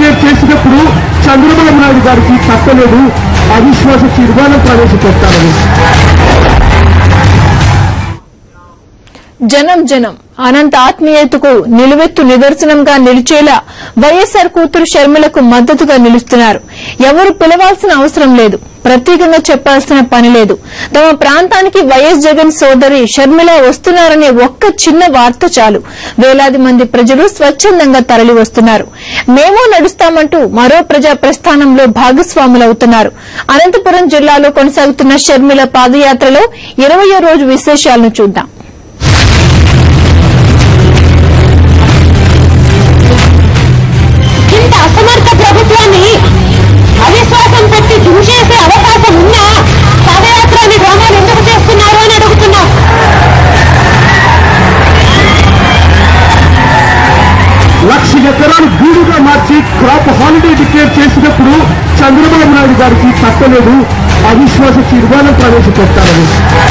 Declare చేసినప్పుడు చంద్రబాబు నాయుడు గారికి తప్పలేదు అవిశ్వాస తీర్మానం ప్రవేశపెట్టాలని జనం జనం అనంత ఆత్మీయతకు నిలువెత్తు నిదర్శనంగా నిలిచేలా వైఎస్సార్ కూతురు షర్మిలకు మద్దతుగా నిలుస్తున్నారు ఎవరు పిలవాల్సిన అవసరం లేదు ప్రత్యేకంగా చెప్పాల్సిన పని లేదు తమ ప్రాంతానికి వైఎస్ జగన్ సోదరి షర్మిల వస్తున్నారనే ఒక్క చిన్న వార్త చాలు వేలాది మంది ప్రజలు స్వచ్ఛందంగా తరలి వస్తున్నారు మేము నడుస్తామంటూ మరో ప్రజా ప్రస్థానంలో భాగస్వాములవుతున్నారు అనంతపురం జిల్లాలో కొనసాగుతున్న షర్మిల పాదయాత్రలో ఇరవయో రోజు విశేషాలను చూద్దాం ఇంత అసమర్థ ప్రభుత్వాన్ని అవిశ్వాసం పెట్టి దించేసే అవకాశం ఉన్నా పాదయాత్రని డ్రామాలు ఎందుకు చేస్తున్నారు అని అడుగుతున్నాం లక్ష ఎకరాలు భూమిగా మార్చి క్రాప్ హాలిడే డిక్లేర్ చేసినప్పుడు చంద్రబాబు నాయుడు గారికి తప్పలేదు అవిశ్వాస తీర్మానం ప్రవేశపెట్టాలని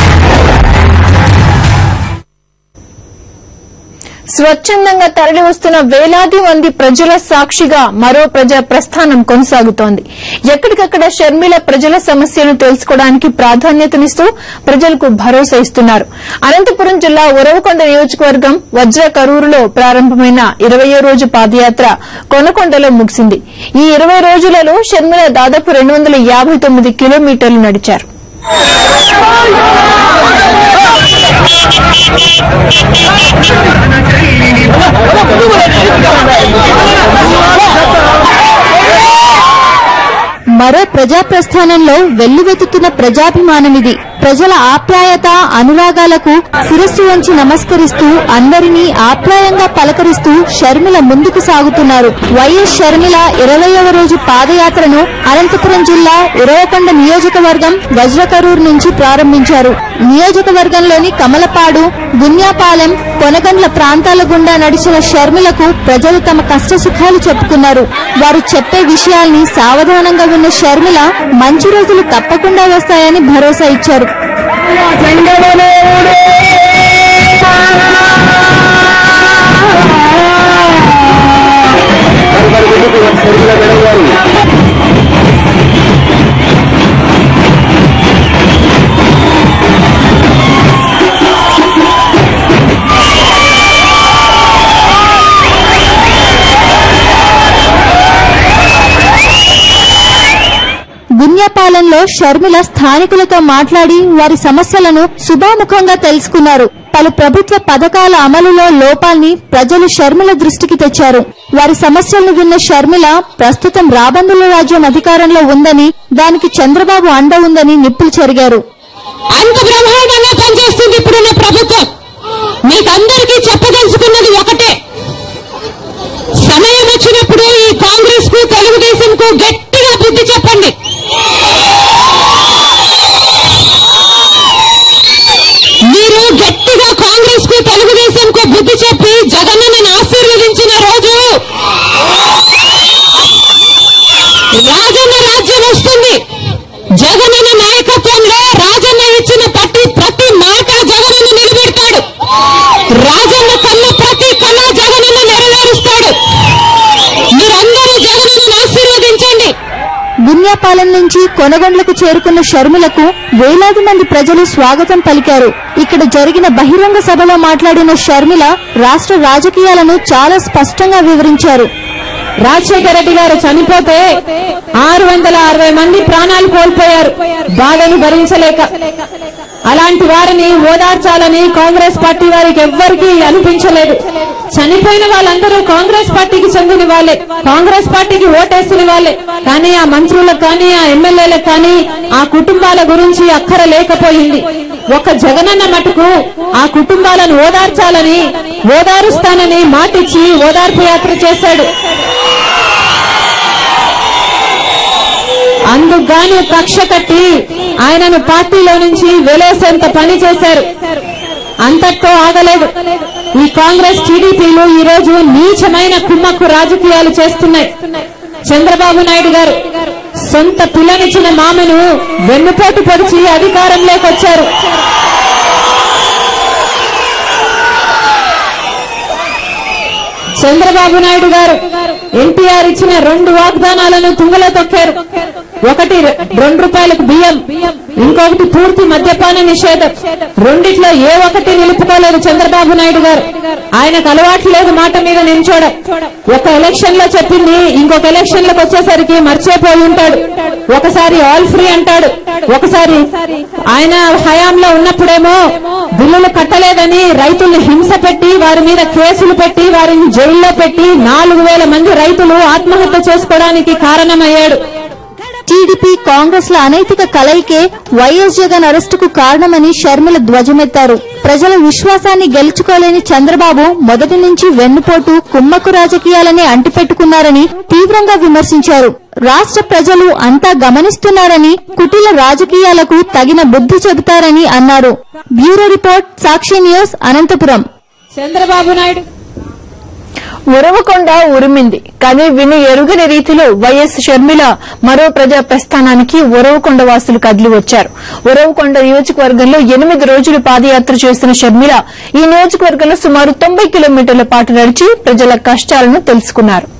స్వచ్ఛందంగా తరలి వస్తున్న వేలాది మంది ప్రజల సాక్షిగా మరో ప్రజా ప్రస్థానం కొనసాగుతోంది ఎక్కడికక్కడ షర్మిల ప్రజల సమస్యలను తెలుసుకోవడానికి ప్రాధాన్యతనిస్తూ ప్రజలకు భరోసా ఇస్తున్నారు అనంతపురం జిల్లా ఉరవకొండ నియోజకవర్గం వజ్ర కరూరులో ప్రారంభమైన ఇరవయో రోజు పాదయాత్ర కొనకొండలో ముగిసింది ఈ ఇరవై రోజులలో షర్మిల దాదాపు రెండు వందల యాభై తొమ్మిది కిలోమీటర్లు నడిచారు మరో ప్రజా ప్రస్థానంలో వెల్లువెత్తుతున్న ప్రజాభిమానమిది ప్రజల ఆప్యాయత అనురాగాలకు శిరస్సు వంచి నమస్కరిస్తూ అందరినీ ఆప్యాయంగా పలకరిస్తూ షర్మిల ముందుకు సాగుతున్నారు వైఎస్ షర్మిల ఇరవయవ రోజు పాదయాత్రను అనంతపురం జిల్లా ఉరవకొండ నియోజకవర్గం వజ్రకరూరు నుంచి ప్రారంభించారు నియోజకవర్గంలోని కమలపాడు గున్యాపాలెం కొనగండ్ల ప్రాంతాల గుండా నడిచిన షర్మిలకు ప్రజలు తమ కష్ట సుఖాలు చెప్పుకున్నారు వారు చెప్పే విషయాల్ని సావధానంగా విన్న షర్మిల మంచి రోజులు తప్పకుండా వస్తాయని భరోసా ఇచ్చారు గున్యాపాలెంలో షర్మిల స్థానికులతో మాట్లాడి వారి సమస్యలను శుభాముఖంగా తెలుసుకున్నారు పలు ప్రభుత్వ పథకాల అమలులో లోపాల్ని ప్రజలు షర్మిల దృష్టికి తెచ్చారు వారి సమస్యలను విన్న షర్మిల ప్రస్తుతం రాబందుల రాజ్యం అధికారంలో ఉందని దానికి చంద్రబాబు అండ ఉందని నిప్పులు చెరిగారు అంత బ్రహ్మాండంగా పనిచేస్తుంది ఇప్పుడున్న ప్రభుత్వం మీకందరికీ చెప్పదలుచుకున్నది ఒకటే సమయం వచ్చినప్పుడు ఈ కాంగ్రెస్ కు తెలుగుదేశం కు గట్టిగా బుద్ధి చెప్పండి మీరు గట్టిగా కాంగ్రెస్ కు తెలుగుదేశం కు బుద్ధి చెప్పి జగన్నను ఆశీర్వదించిన రోజు రాజన్న రాజ్యం వస్తుంది జగనన్న నాయకత్వంలో రాజన్న ఇచ్చిన ప్రతి ప్రతి మాట జగనన్న నిలబెడతాడు రాజన్న కన్న ప్రతి కళ జగనన్న నెరవేరుస్తాడు మీరందరూ జగనన్నను ఆశీర్వదించండి గున్యాపాలెం నుంచి కొనగొండ్లకు చేరుకున్న షర్మిలకు వేలాది మంది ప్రజలు స్వాగతం పలికారు ఇక్కడ జరిగిన బహిరంగ సభలో మాట్లాడిన షర్మిల రాష్ట్ర రాజకీయాలను చాలా స్పష్టంగా వివరించారు రాజశేఖర రెడ్డి గారు చనిపోతే ఆరు వందల అరవై మంది ప్రాణాలు కోల్పోయారు బాధను భరించలేక అలాంటి వారిని ఓదార్చాలని కాంగ్రెస్ పార్టీ వారికి ఎవ్వరికీ అనిపించలేదు చనిపోయిన వాళ్ళందరూ కాంగ్రెస్ పార్టీకి చెందిన వాళ్ళే కాంగ్రెస్ పార్టీకి ఓటేసిన వాళ్ళే కానీ ఆ మంత్రులకు కానీ ఆ ఎమ్మెల్యేలకు కానీ ఆ కుటుంబాల గురించి అక్కర లేకపోయింది ఒక జగనన్న మటుకు ఆ కుటుంబాలను ఓదార్చాలని ఓదారుస్తానని మాటిచ్చి ఓదార్పు యాత్ర చేశాడు అందుకుగాను కక్ష కట్టి ఆయనను పార్టీలో నుంచి వెలేసేంత పని చేశారు అంతటితో ఆగలేదు ఈ కాంగ్రెస్ టీడీపీలు ఈ రోజు నీచమైన కుమ్మక్కు రాజకీయాలు చేస్తున్నాయి చంద్రబాబు నాయుడు గారు సొంత పిల్లనిచ్చిన మామను వెన్నుపోటు పొడిచి అధికారంలోకి వచ్చారు చంద్రబాబు నాయుడు గారు ఎన్టీఆర్ ఇచ్చిన రెండు వాగ్దానాలను తుంగలో తొక్కారు ఒకటి రె- రెండు రూపాయలకు బియ్యం ఇంకొకటి పూర్తి మద్యపాన నిషేధం రెండిట్లో ఏ ఒక్కటి నిలుపుకోలేదు చంద్రబాబు నాయుడు గారు ఆయనకు అలవాటు లేదు మాట మీద నించోడం ఒక ఎలక్షన్ లో చెప్పింది ఇంకొక ఎలక్షన్ లకు వచ్చేసరికి మర్చిపోయి ఉంటాడు ఒకసారి ఆల్ ఫ్రీ అంటాడు ఒకసారి ఆయన హయాంలో ఉన్నప్పుడేమో బిల్లులు కట్టలేదని రైతుల్ని హింస పెట్టి వారి మీద కేసులు పెట్టి వారిని జైల్లో పెట్టి నాలుగు వేల మంది రైతులు ఆత్మహత్య చేసుకోవడానికి కారణమయ్యాడు టీడీపీ కాంగ్రెస్ ల అనైతిక కలయికే వైఎస్ జగన్ అరెస్టుకు కారణమని షర్మిల ధ్వజమెత్తారు ప్రజల విశ్వాసాన్ని గెలుచుకోలేని చంద్రబాబు మొదటి నుంచి వెన్నుపోటు కుమ్మక్కు రాజకీయాలనే అంటిపెట్టుకున్నారని తీవ్రంగా విమర్శించారు రాష్ట్ర ప్రజలు అంతా గమనిస్తున్నారని కుటిల రాజకీయాలకు తగిన బుద్ధి చెబుతారని అన్నారు bureau report Sakshi news Anantapur Chandrababu Naidu Uravakonda ఉరిమింది కానీ విని ఎరుగని రీతిలో వైఎస్ షర్మిల మరో ప్రజా ప్రస్థానానికి ఉరవకొండ వాసులు కదిలి వచ్చారు ఉరవకొండ నియోజకవర్గంలో ఎనిమిది రోజులు పాదయాత్ర చేస్తున్న షర్మిల ఈ నియోజకవర్గంలో సుమారు తొంభై కిలోమీటర్ల పాటు నడిచి ప్రజల కష్టాలను తెలుసుకున్నారు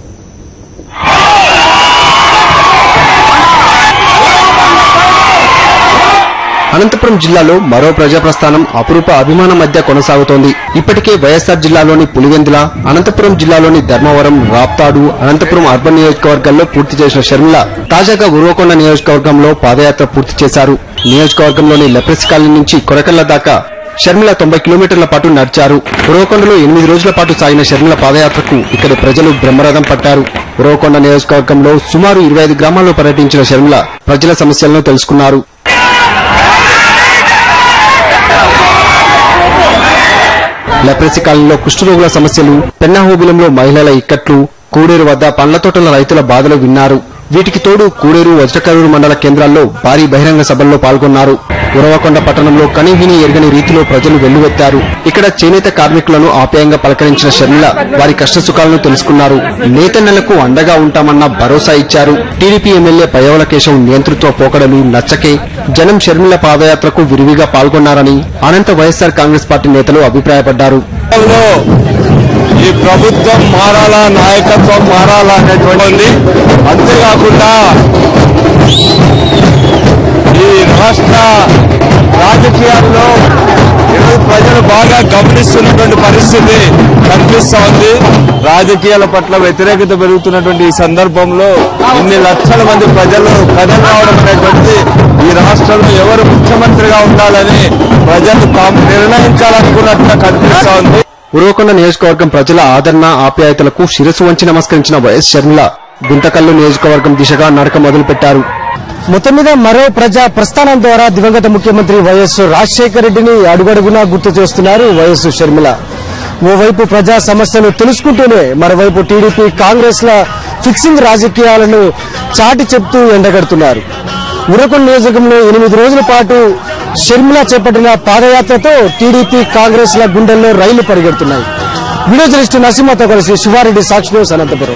అనంతపురం జిల్లాలో మరో ప్రజా ప్రస్థానం అపురూప అభిమానం మధ్య కొనసాగుతోంది ఇప్పటికే వైఎస్ఆర్ జిల్లాలోని పులివెందుల అనంతపురం జిల్లాలోని ధర్మవరం రాప్తాడు అనంతపురం అర్బన్ నియోజకవర్గాల్లో పూర్తి చేసిన షర్మిల తాజాగా ఉరవకొండ నియోజకవర్గంలో పాదయాత్ర పూర్తి చేశారు నియోజకవర్గంలోని లెప్రసి కాలనీ నుంచి కొరకల్ల దాకా షర్మిల తొంభై కిలోమీటర్ల పాటు నడిచారు ఉరవకొండలో ఎనిమిది రోజుల పాటు సాగిన షర్మిల పాదయాత్రకు ఇక్కడి ప్రజలు బ్రహ్మరథం పట్టారు ఉరవకొండ నియోజకవర్గంలో సుమారు ఇరవై ఐదు గ్రామాల్లో పర్యటించిన షర్మిల ప్రజల సమస్యలను తెలుసుకున్నారు లెప్రసీ కాలనీలో కుష్ఠరోగుల సమస్యలు పెన్నాహోబిలంలో మహిళల ఇక్కట్లు కూడేరు వద్ద పండ్ల తోటల రైతుల బాధలు విన్నారు వీటికి తోడు కూడేరు వజ్రకరూరు మండల కేంద్రాల్లో భారీ బహిరంగ సభల్లో పాల్గొన్నారు ఉరవకొండ పట్టణంలో కనీవిని ఎరగని రీతిలో ప్రజలు వెల్లువెత్తారు ఇక్కడ చేనేత కార్మికులను ఆప్యాయంగా పలకరించిన షర్మిల వారి కష్టసుఖాలను తెలుసుకున్నారు నేతన్నలకు అండగా ఉంటామన్న భరోసా ఇచ్చారు టీడీపీ ఎమ్మెల్యే పయ్యవల కేశవ్ నియంతృత్వ పోకడలు నచ్చకే జనం షర్మిల పాదయాత్రకు విరివిగా పాల్గొన్నారని అనంత వైఎస్ఆర్ కాంగ్రెస్ పార్టీ నేతలు అభిప్రాయపడ్డారు లో ఈ ప్రభుత్వం మారాలా నాయకత్వం మారాలా అనేటువంటి ఉంది. అంతేకాకుండా ఈ రాష్ట్ర రాజకీయాల్లో ఈరోజు ప్రజలు బాగా గమనిస్తున్నటువంటి పరిస్థితి కనిపిస్తా ఉంది రాజకీయాల పట్ల వ్యతిరేకత పెరుగుతున్నటువంటి ఈ సందర్భంలో ఇన్ని లక్షల మంది ప్రజలు కథలు రావడం అనేటువంటి ఈ రాష్ట్రంలో ఎవరు ముఖ్యమంత్రిగా ఉండాలని ప్రజలు తాము నిర్ణయించాలనుకున్నట్టుగా కనిపిస్తా ఉంది ఉరవకొండ నియోజకవర్గం ప్రజల ఆదరణ ఆప్యాయతలకు శిరస్సు వంచి నమస్కరించిన వైఎస్ షర్మిల గుంతకల్లు నియోజకవర్గం దిశగా నడక మొదలుపెట్టారు మొత్తం మీద మరో ప్రజా ప్రస్థానం ద్వారా దివంగత ముఖ్యమంత్రి వైఎస్ రాజశేఖర రెడ్డిని అడుగడుగునా గుర్తు చేస్తున్నారు వైఎస్ షర్మిల ఓవైపు ప్రజా సమస్యలు తెలుసుకుంటూనే మరోవైపు టీడీపీ కాంగ్రెస్ ల ఫిక్సింగ్ రాజకీయాలను చాటి చెప్తూ ఎండగడుతున్నారు ఉరకొండ నియోజకంలో ఎనిమిది రోజుల పాటు షర్మిల చేపట్టిన పాదయాత్రతో టీడీపీ కాంగ్రెస్ ల గుండెల్లో రైళ్లు పరిగెడుతున్నాయి వీడియో జర్నలిస్టు నరసింహతో కలిసి శివారెడ్డి సాక్షి న్యూస్ అనంతపురం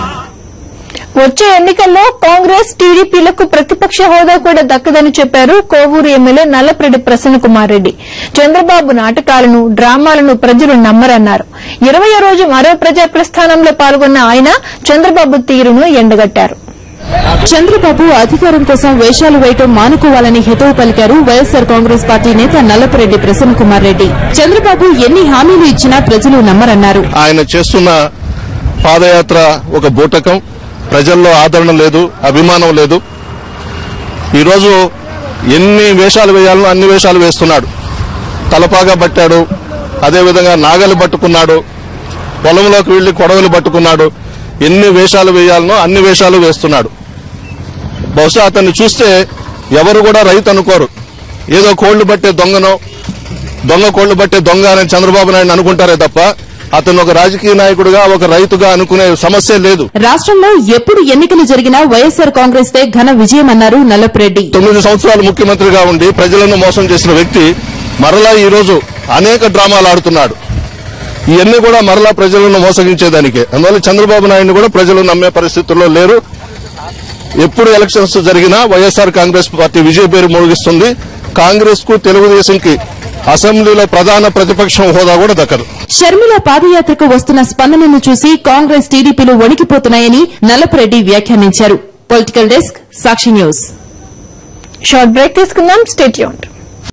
వచ్చే ఎన్నికల్లో కాంగ్రెస్ టీడీపీలకు ప్రతిపక్ష హోదా కూడా దక్కదని చెప్పారు కోవూరు ఎమ్మెల్యే నల్లప్రెడ్డి ప్రసన్న కుమార్ రెడ్డి చంద్రబాబు నాటకాలను డ్రామాలను ప్రజలు నమ్మరన్నారు ఇరవయో రోజు మరో ప్రజా ప్రస్థానంలో పాల్గొన్న ఆయన చంద్రబాబు తీరును ఎండగట్టారు చంద్రబాబు అధికారం కోసం వేషాలు వేయటం మానుకోవాలని హితవు పలికారు వైఎస్సార్ కాంగ్రెస్ పార్టీ నేత నల్లపరెడ్డి ప్రసన్న కుమార్ రెడ్డి చంద్రబాబు ఎన్ని హామీలు ఇచ్చినా ప్రజలు నమ్మరన్నారు ఆయన చేస్తున్న పాదయాత్ర ఒక బూటకం ప్రజల్లో ఆదరణ లేదు అభిమానం లేదు ఈరోజు ఎన్ని వేషాలు వేయాలనో అన్ని వేషాలు వేస్తున్నాడు తలపాగా పట్టాడు అదేవిధంగా నాగలి పట్టుకున్నాడు పొలంలోకి వెళ్లి కొడవలు పట్టుకున్నాడు ఎన్ని వేషాలు వేయాలనో అన్ని వేషాలు వేస్తున్నాడు బహుశా అతన్ని చూస్తే ఎవరు కూడా రైతు అనుకోరు ఏదో కోళ్లు పట్టే దొంగనో దొంగ కోళ్లు పట్టే దొంగ అని చంద్రబాబు నాయుడు అనుకుంటారే తప్ప అతను ఒక రాజకీయ నాయకుడిగా ఒక రైతుగా అనుకునే సమస్య లేదు రాష్ట్రంలో ఎప్పుడు ఎన్నికలు జరిగినా వైఎస్సార్ కాంగ్రెస్ దే ఘన విజయమన్నారు నల్లపరెడ్డి తొమ్మిది సంవత్సరాలు ముఖ్యమంత్రిగా ఉండి ప్రజలను మోసం చేసిన వ్యక్తి మరలా ఈ రోజు అనేక డ్రామాలు ఆడుతున్నాడు ఇవన్నీ కూడా మరలా ప్రజలను మోసగించేదానికే అందువల్ల చంద్రబాబు నాయుడు కూడా ప్రజలు నమ్మే పరిస్థితుల్లో లేరు ఎప్పుడు ఎలక్షన్స్ జరిగినా వైఎస్ఆర్ కాంగ్రెస్ పార్టీ విజయ పేరు మోగిస్తుంది కాంగ్రెస్ కు తెలుగుదేశంకి అసెంబ్లీలో ప్రధాన ప్రతిపక్షం హోదా కూడా దక్కదు షర్మిల పాదయాత్రకు వస్తున్న స్పందనను చూసి కాంగ్రెస్ టీడీపీలు వణికిపోతున్నాయని నల్లపురెడ్డి వ్యాఖ్యానించారు political desk Sakshi news short break తీసుకుందాం స్టేట్ యూన్